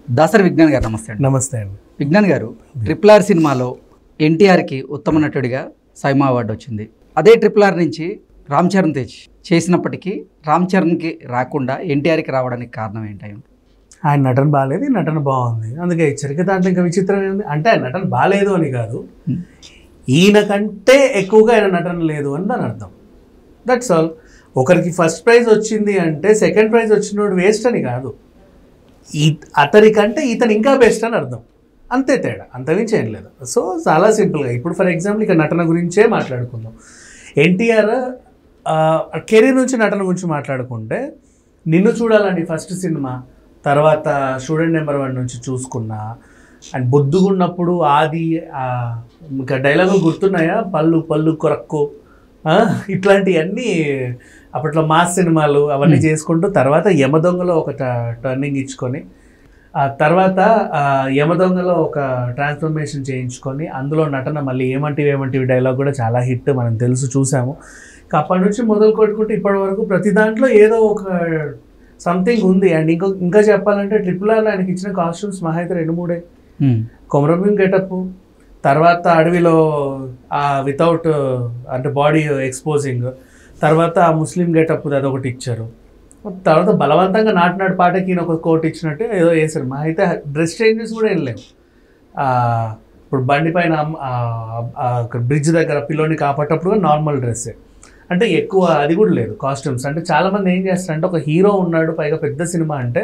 దాసరి విజ్ఞాన్ గారు నమస్తే అండి నమస్తే అండి విజ్ఞాన్ గారు ట్రిపుల్ ఆర్ సినిమాలో ఎన్టీఆర్కి ఉత్తమ నటుడిగా సైమా అవార్డు వచ్చింది అదే ట్రిపుల్ ఆర్ నుంచి రామ్ చరణ్ తేజ్ చేసినప్పటికీ రామ్ చరణ్కి రాకుండా ఎన్టీఆర్కి రావడానికి కారణం ఏంటి ఆయన నటన బాగాలేదు ఈ నటన బాగుంది అందుకే ఇచ్చారు ఇక దాంట్లో ఇంకా విచిత్రం ఏంది అంటే ఆయన నటన బాగాలేదు అని కాదు ఈయన కంటే ఎక్కువగా ఆయన నటన లేదు అని దాని అర్థం దట్స్ ఆల్ ఒకరికి ఫస్ట్ ప్రైజ్ వచ్చింది అంటే సెకండ్ ప్రైజ్ వచ్చినోడు వేస్ట్ అని కాదు ఈ అతని కంటే ఇతను ఇంకా బెస్ట్ అని అర్థం అంతే తేడా అంతమించి ఏం లేదు సో చాలా సింపుల్గా ఇప్పుడు ఫర్ ఎగ్జాంపుల్ ఇక నటన గురించే మాట్లాడుకుందాం ఎన్టీఆర్ కెరీర్ నుంచి నటన గురించి మాట్లాడుకుంటే నిన్ను చూడాలండి ఫస్ట్ సినిమా తర్వాత స్టూడెంట్ నెంబర్ వన్ నుంచి చూసుకున్నా అండ్ బొద్దుగున్నప్పుడు ఆది ఆ, ఇంకా డైలాగులు గుర్తున్నాయా పళ్ళు పళ్ళు కొరక్కు ఆ, ఇట్లాంటివన్నీ అప్పట్లో మాస్ సినిమాలు అవన్నీ చేసుకుంటూ తర్వాత యమదొంగలో ఒక టర్నింగ్ ఇచ్చుకొని ఆ తర్వాత ఆ, యమదొంగలో ఒక ట్రాన్స్ఫర్మేషన్ చేయించుకొని అందులో నటన మళ్ళీ ఏమంటివి ఏమంటివి డైలాగ్ కూడా చాలా హిట్ మనం తెలుసు చూసాము ఇంకా అప్పటి నుంచి మొదలు కొట్టుకుంటే ఇప్పటి వరకు ప్రతి దాంట్లో ఏదో ఒక సంథింగ్ ఉంది అండ్ ఇంకో ఇంకా చెప్పాలంటే ట్రిపుల్ ఆర్లో ఆయనకి ఇచ్చిన కాస్ట్యూమ్స్ మహా అయితే రెండు మూడే కొమరభీం గెటప్ తర్వాత అడవిలో ఆ వితౌట్ అంటే బాడీ ఎక్స్పోజింగ్ తర్వాత ఆ ముస్లిం గెటప్ అదొకటి ఇచ్చారు తర్వాత బలవంతంగా నాటినాడు పాటకి ఈయన ఒక కోట్ ఇచ్చినట్టు ఏదో వేశారు మా అయితే డ్రెస్ చేంజెస్ కూడా ఏం లేవు ఆ, ఇప్పుడు బండి పైన బ్రిడ్జ్ దగ్గర పిల్లోని కాపాటప్పుడు నార్మల్ డ్రెస్సే అంటే ఎక్కువ అది కూడా లేదు కాస్ట్యూమ్స్ అంటే చాలామంది ఏం చేస్తారంటే ఒక హీరో ఉన్నాడు పైగా పెద్ద సినిమా అంటే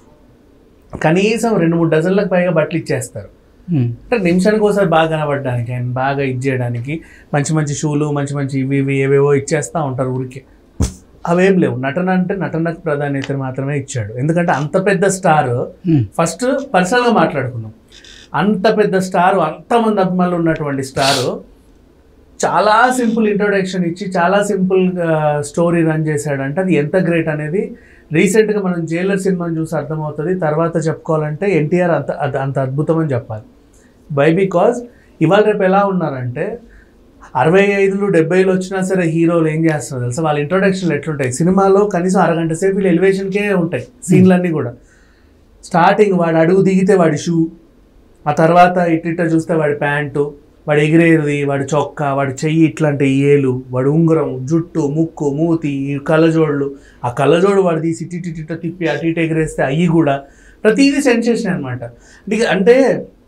కనీసం రెండు మూడు డజన్లకు పైగా బట్టలు ఇచ్చేస్తారు అంటే నిమిషానికి ఒకసారి బాగా కనబడడానికి ఆయన బాగా ఇది చేయడానికి మంచి మంచి షూలు మంచి మంచి ఇవి ఇవి ఏవేవో ఇచ్చేస్తూ ఉంటారు ఊరికే అవేం లేవు నటన అంటే నటనకు ప్రాధాన్యత మాత్రమే ఇచ్చాడు ఎందుకంటే అంత పెద్ద స్టార్ ఫస్ట్ పర్సనల్గా మాట్లాడుకుందాం అంత పెద్ద స్టార్ అంతమంది అభిమానులు ఉన్నటువంటి స్టారు చాలా సింపుల్ ఇంట్రొడక్షన్ ఇచ్చి చాలా సింపుల్ స్టోరీ రన్ చేశాడంటే అది ఎంత గ్రేట్ అనేది రీసెంట్గా మనం జైలర్ సినిమాని చూసి అర్థమవుతుంది తర్వాత చెప్పుకోవాలంటే ఎన్టీఆర్ అంత అది అంత అద్భుతం అని చెప్పాలి బై బికాజ్ ఇవాళ రేపు ఎలా ఉన్నారంటే అరవై ఐదులు డెబ్బైలు వచ్చినా సరే హీరోలు ఏం చేస్తున్నారు తెలుసా వాళ్ళ ఇంట్రొడక్షన్లు ఎట్లుంటాయి సినిమాలో కనీసం అరగంట సేపు వీళ్ళు ఎలివేషన్కే ఉంటాయి సీన్లన్నీ కూడా స్టార్టింగ్ వాడు అడుగు దిగితే వాడి షూ ఆ తర్వాత ఇట్టిట్ట చూస్తే వాడి ప్యాంటు వాడు ఎగిరేది వాడి చొక్కా వాడి చెయ్యి ఇట్లాంటి ఏలు వాడు ఉంగరం జుట్టు ముక్కు మూతి ఈ కళ్ళజోళ్ళు ఆ కళ్ళజోడు వాడు తీసి ఇటు ఇటు ఇటు తిప్పి అటు ఇటు ఎగిరేస్తే అయ్యి కూడా ప్రతిదీ సెన్సేషన్ అనమాట అంటే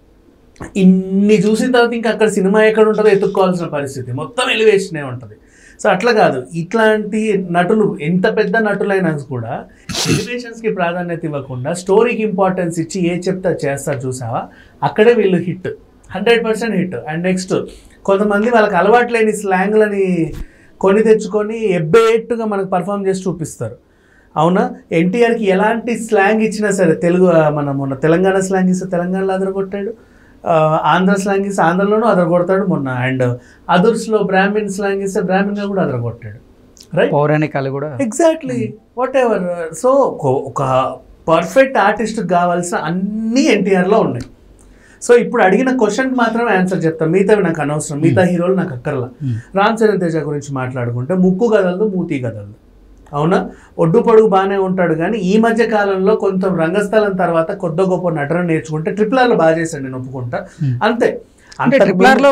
ఇన్ని చూసిన తర్వాత ఇంకా అక్కడ సినిమా ఎక్కడ ఉంటుందో ఎత్తుక్కోవాల్సిన పరిస్థితి మొత్తం ఎలివేషనే ఉంటుంది సో అట్లా కాదు ఇట్లాంటి నటులు ఎంత పెద్ద నటులైనా కూడా ఎలివేషన్స్కి ప్రాధాన్యత ఇవ్వకుండా స్టోరీకి ఇంపార్టెన్స్ ఇచ్చి ఏ చెప్తే అది చేస్తారు చూసావా అక్కడే వీళ్ళు hit hundred percent hit and next కొంతమంది వాళ్ళకి అలవాటు లేని స్లాంగ్లని కొని తెచ్చుకొని ఎబ్బేట్టుగా మనకు పర్ఫామ్ చేసి చూపిస్తారు అవునా ఎన్టీఆర్కి ఎలాంటి స్లాంగ్ ఇచ్చినా సరే తెలుగు ఆ, మన మొన్న తెలంగాణ స్లాంగ్ ఇస్తే తెలంగాణలో అదరగొట్టాడు ఆ, ఆంధ్ర స్లాంగ్ ఇస్తే ఆంధ్రలోనూ అదరగొడతాడు మొన్న అండ్ అదర్స్లో బ్రాహ్మిన్ స్లాంగ్ ఇస్తే బ్రాహ్మిన్గా కూడా అదరగొట్టాడు రైట్ పౌరాణికాలు కూడా ఎగ్జాక్ట్లీ వాట్ ఎవర్ సో ఒక పర్ఫెక్ట్ ఆర్టిస్ట్ కావాల్సిన అన్ని ఎన్టీఆర్లో ఉన్నాయి సో ఇప్పుడు అడిగిన క్వశ్చన్కి మాత్రమే ఆన్సర్ చెప్తాను మిగతావి నాకు అనవసరం మిగతా హీరోలు నాకు అక్కర్లా రామ్ చరణ్ తేజ గురించి మాట్లాడుకుంటే ముక్కు కదలదు మూతి కదలదు అవునా ఒడ్డు పొడుగు బాగానే ఉంటాడు కానీ ఈ మధ్య కాలంలో కొంచెం రంగస్థలం తర్వాత కొద్ది గొప్ప నటన నేర్చుకుంటే ట్రిపుల్ ఆర్లో బాగా చేశాడు నేను ఒప్పుకుంటా అంతే అంటే అంతకు ట్రిపుల్ ఆర్లో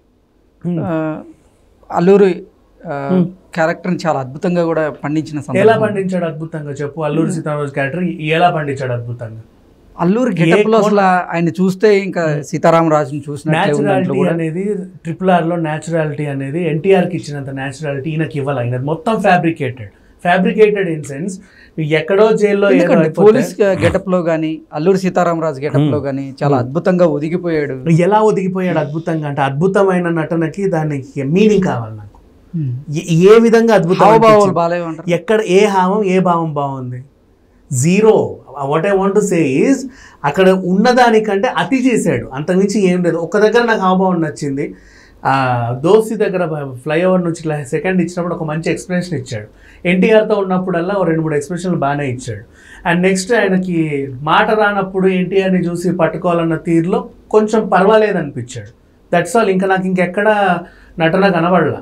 Hmm. ఆ, అల్లూరి క్యారెక్టర్ని చాలా అద్భుతంగా కూడా పండించిన ఎలా సందర్భం. పండించాడు అద్భుతంగా చెప్పు అల్లూరి సీతారామరాజు క్యారెక్టర్ ఎలా పండించాడు అద్భుతంగా అల్లూరి గెటప్ లో అసలు ఆయన చూస్తే ఇంకా సీతారామరాజుని చూసినట్లే ఉంది దాంట్లో న్యాచురాలిటీ కూడా అనేది ట్రిపుల్ ఆర్ లో న్యాచురాలిటీ అనేది ఎన్టీఆర్ కి ఇచ్చినంత న్యాచురాలిటీ ఈయనకి ఇవ్వాలి ఆయన మొత్తం ఫ్యాబ్రికేటెడ్ ఫ్యాబ్రికేటెడ్ ఇన్ సెన్స్ ఎక్కడో జైల్లో ఏదో ఎందుకంటే అయిపోతే పోలీస్ గెటప్ లో గానీ అల్లూరి సీతారామరాజు గెటప్ లో గానీ చాలా అద్భుతంగా ఒదిగిపోయాడు ఎలా ఒదిగిపోయాడు అద్భుతంగా అంటే అద్భుతమైన నటనకి దానికి మీనింగ్ కావాలి నాకు ఏ- ఏ విధంగా అద్భుతం హావభావాలు అనిపించింది? బాగాలే ఉంటారు ఎక్కడ ఏ హావం ఏ భావం బాగుంది zero what I want to say is అక్కడ ఉన్నదానికంటే అతి చేశాడు అంతకుమించి ఏం లేదు ఒక్క దగ్గర నాకు హావభావం నచ్చింది ఆ, దోస్తి దగ్గర ఫ్లైఓవర్ నుంచి ఇట్లా సెకండ్ ఇచ్చినప్పుడు ఒక మంచి ఎక్స్ప్రెషన్ ఇచ్చాడు ఎన్టీఆర్తో ఉన్నప్పుడల్లా ఒక రెండు మూడు ఎక్స్ప్రెషన్లు బాగానే ఇచ్చాడు అండ్ నెక్స్ట్ ఆయనకి మాట రానప్పుడు ఎన్టీఆర్ని చూసి పట్టుకోవాలన్న తీరులో కొంచెం పర్వాలేదు అనిపించాడు దట్స్ ఆల్ ఇంకా నాకు ఇంకెక్కడ నటన కనబడలా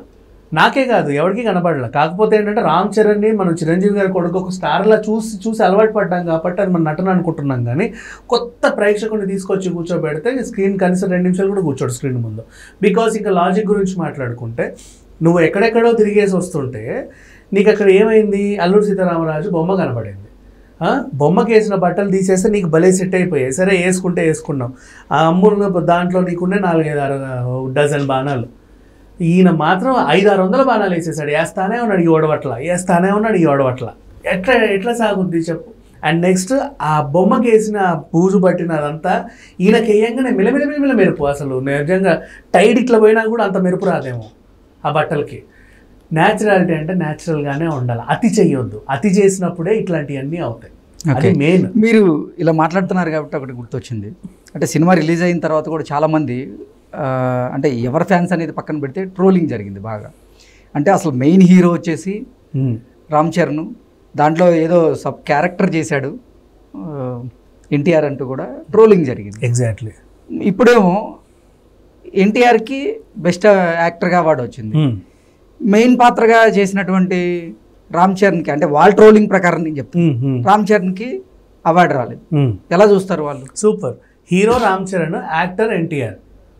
నాకే కాదు ఎవరికి కనపడలే కాకపోతే ఏంటంటే రామ్ చరణ్ని మనం చిరంజీవి గారి కొడుకు ఒక స్టార్లా చూసి చూసి అలవాటు పడ్డాం కాబట్టి అది మన నటన అనుకుంటున్నాం కానీ కొత్త ప్రేక్షకుని తీసుకొచ్చి కూర్చోబెడితే స్క్రీన్ కనీసం రెండు నిమిషాలు కూడా కూర్చోడు స్క్రీన్ ముందు బికాస్ ఇంకా లాజిక్ గురించి మాట్లాడుకుంటే నువ్వు ఎక్కడెక్కడో తిరిగేసి వస్తుంటే నీకు అక్కడ ఏమైంది అల్లూరు సీతారామరాజు బొమ్మ కనపడింది ఆ? బొమ్మకి వేసిన బట్టలు తీసేస్తే నీకు భలే సెట్ అయిపోయాయి సరే వేసుకుంటే వేసుకున్నాం ఆ అమ్మున్న దాంట్లో నీకున్నే నాలుగైదు ఆరు డజన్ బాణాలు ఈయన మాత్రం ఐదు ఆరు వందల బాణాలు వేసేసాడు వేస్తానే ఉన్నాడు ఈ ఓడవట్ల వేస్తానే ఉన్నాడు ఈ ఓడవట్ల ఎట్లా ఎట్లా సాగుద్ది చెప్పు అండ్ నెక్స్ట్ ఆ బొమ్మకి వేసిన పూజు పట్టిన అదంతా ఈయనకి వేయంగానే మిలమిల మిలమిల మెరుపు అసలు నిజంగా టైడ్ ఇట్లా పోయినా కూడా అంత మెరుపు రాదేమో ఆ బట్టలకి న్యాచురాలిటీ అంటే న్యాచురల్గానే ఉండాలి అతి చెయ్యొద్దు అతి చేసినప్పుడే ఇట్లాంటివన్నీ అవుతాయి అది Okay. మెయిన్ మీరు ఇలా మాట్లాడుతున్నారు కాబట్టి ఒకటి గుర్తొచ్చింది అంటే సినిమా రిలీజ్ అయిన తర్వాత కూడా చాలామంది ఆ, అంటే ఎవరి ఫ్యాన్స్ అనేది పక్కన పెడితే ట్రోలింగ్ జరిగింది బాగా అంటే అసలు మెయిన్ హీరో వచ్చేసి రామ్ చరణ్ దాంట్లో ఏదో సబ్ క్యారెక్టర్ చేశాడు ఎన్టీఆర్ అంటూ కూడా ట్రోలింగ్ జరిగింది ఎగ్జాక్ట్లీ ఇప్పుడేమో ఎన్టీఆర్కి బెస్ట్ యాక్టర్గా అవార్డు వచ్చింది మెయిన్ పాత్రగా చేసినటువంటి రామ్ చరణ్కి అంటే వాళ్ళ ట్రోలింగ్ ప్రకారం నేను చెప్తాను రామ్ చరణ్కి అవార్డు రాలేదు ఎలా చూస్తారు వాళ్ళు super hero Ram Charan actor NTR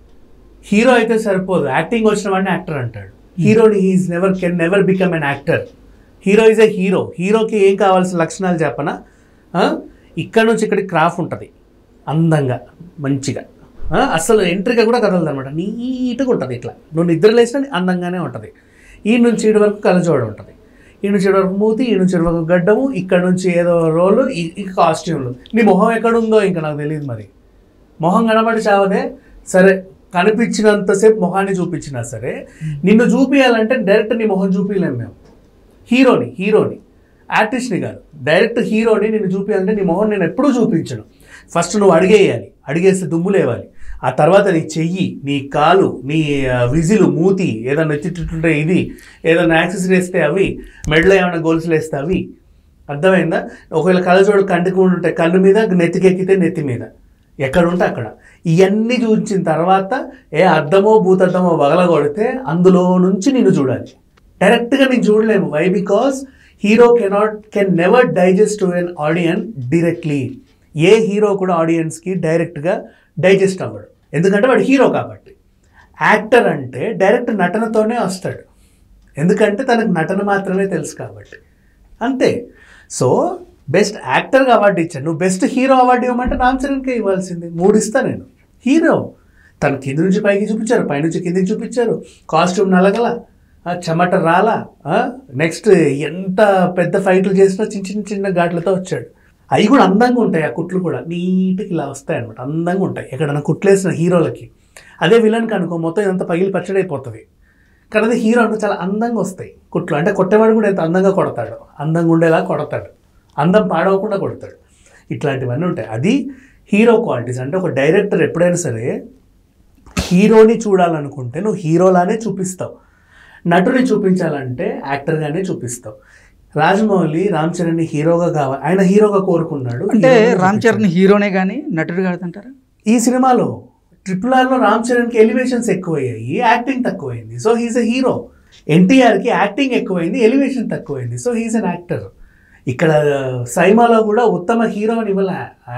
hero అయితే సరిపోదు యాక్టింగ్ వచ్చిన వాడిని యాక్టర్ అంటాడు హీరోని he's never can never become an actor hero is a hero హీరోకి ఏం కావాల్సిన లక్షణాలు చెప్పనా ఆ? ఇక్కడ నుంచి ఇక్కడికి క్రాఫ్ ఉంటుంది అందంగా మంచిగా ఆ? అసలు ఎంట్రీగా కూడా కదలదు అనమాట నీట్గా ఉంటుంది ఇట్లా నువ్వు నిద్ర లేచినా అందంగానే ఉంటుంది ఈ నుంచి ఇటు వరకు కలజోడ ఉంటుంది ఈ నుంచి ఇటు వరకు మూతి ఈ నుంచి ఇటు వరకు గడ్డము ఇక్కడ నుంచి ఏదో రోలు ఈ ఈ కాస్ట్యూమ్లు నీ మొహం ఎక్కడుందో ఇంకా నాకు తెలియదు మరి మొహం కనబడి చావదే సరే కనిపించినంతసేపు మొహాన్ని చూపించినా సరే నిన్ను చూపించాలంటే డైరెక్ట్ నీ మొహం చూపించలేము మేము హీరోని హీరోని ఆర్టిస్ట్ని కాదు డైరెక్ట్ హీరోని నేను చూపించాలంటే నీ మొహం నేను ఎప్పుడూ చూపించను ఫస్ట్ నువ్వు అడిగేయాలి అడిగేస్తే దుమ్ము లేవాలి ఆ తర్వాత నీ చెయ్యి నీ కాలు నీ ఆ, విజిలు మూతి ఏదైనా ఎత్తిట్టుంటే ఇది ఏదైనా యాక్సెసరీ వేస్తే అవి మెడలో ఏమైనా గోల్స్లు వేస్తే అవి అర్థమైందా ఒకవేళ కళ్ళజోడు కంటికి ఉంటే కన్ను మీద నెత్తికెక్కితే నెత్తి మీద ఎక్కడ ఉంటే అక్కడ ఇవన్నీ చూసిన తర్వాత ఏ అద్దమో భూతద్దమో వగలగొడితే అందులో నుంచి నేను చూడాలి డైరెక్ట్గా నేను చూడలేము why because hero cannot can never digest to an audience directly ఏ హీరో కూడా ఆడియన్స్కి డైరెక్ట్గా డైజెస్ట్ అవ్వడు ఎందుకంటే వాడు హీరో కాబట్టి యాక్టర్ అంటే డైరెక్ట్ నటనతోనే వస్తాడు ఎందుకంటే తనకు నటన మాత్రమే తెలుసు కాబట్టి అంతే సో బెస్ట్ యాక్టర్గా అవార్డు ఇచ్చాను నువ్వు బెస్ట్ హీరో అవార్డు ఇవ్వమంటే రామ్ చరణ్కే ఇవ్వాల్సింది మూడు ఇస్తా నేను హీరో తను కింది నుంచి పైకి చూపించారు పైనుంచి కిందికి చూపించారు కాస్ట్యూమ్ నలగల ఆ, చెమట రాలా నెక్స్ట్ ఎంత పెద్ద ఫైట్లు చేసినా చిన్న చిన్న చిన్న ఘాట్లతో వచ్చాడు అవి కూడా అందంగా ఉంటాయి ఆ కుట్లు కూడా నీట్గా ఇలా వస్తాయి అనమాట అందంగా ఉంటాయి ఎక్కడైనా కుట్లేసిన హీరోలకి అదే విలన్కి అనుకో మొత్తం ఇదంతా పగిలి పచ్చడైపోతుంది కానీ అదే హీరో అంటే చాలా అందంగా వస్తాయి కుట్లు అంటే కొట్టేవాడు కూడా ఎంత అందంగా కొడతాడు అందంగా ఉండేలా కొడతాడు అందం పాడవకుండా కొడతాడు ఇట్లాంటివన్నీ ఉంటాయి అది హీరో క్వాలిటీస్ అంటే ఒక డైరెక్టర్ ఎప్పుడైనా సరే హీరోని చూడాలనుకుంటే నువ్వు హీరోలానే చూపిస్తావు నటుని చూపించాలంటే యాక్టర్గానే చూపిస్తావు రాజమౌళి రామ్ చరణ్ని హీరోగా కావాలి ఆయన హీరోగా కోరుకున్నాడు అంటే హీరోగా రామ్ చూపించాడు. చరణ్ హీరోనే కానీ నటుడు కాదంటారా ఈ సినిమాలో ట్రిపుల్ ఆర్లో రామ్ చరణ్కి ఎలివేషన్స్ ఎక్కువయ్యాయి యాక్టింగ్ తక్కువైంది సో హీస్ ఎ హీరో ఎన్టీఆర్కి యాక్టింగ్ ఎక్కువైంది ఎలివేషన్ తక్కువైంది సో హీస్ అన్ యాక్టర్ ఇక్కడ సైమాలో కూడా ఉత్తమ హీరో అని ఇవాళ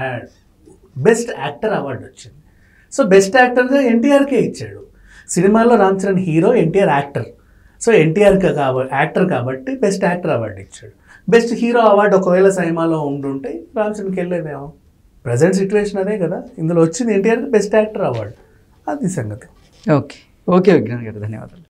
బెస్ట్ యాక్టర్ అవార్డు వచ్చింది సో బెస్ట్ యాక్టర్గా ఎన్టీఆర్కే ఇచ్చాడు సినిమాలో Ram Charan hero NTR actor so NTR కాబట్టి యాక్టర్ కాబట్టి బెస్ట్ యాక్టర్ అవార్డు ఇచ్చాడు బెస్ట్ హీరో అవార్డు ఒకవేళ సైమాలో ఉండుంటే రామ్ చరణ్కి వెళ్ళేదేమో ప్రజెంట్ సిచ్యువేషన్ అదే కదా ఇందులో వచ్చింది ఎన్టీఆర్ బెస్ట్ యాక్టర్ అవార్డు అది సంగతి ఓకే ఓకే విజ్ఞాన్ గారు ధన్యవాదాలు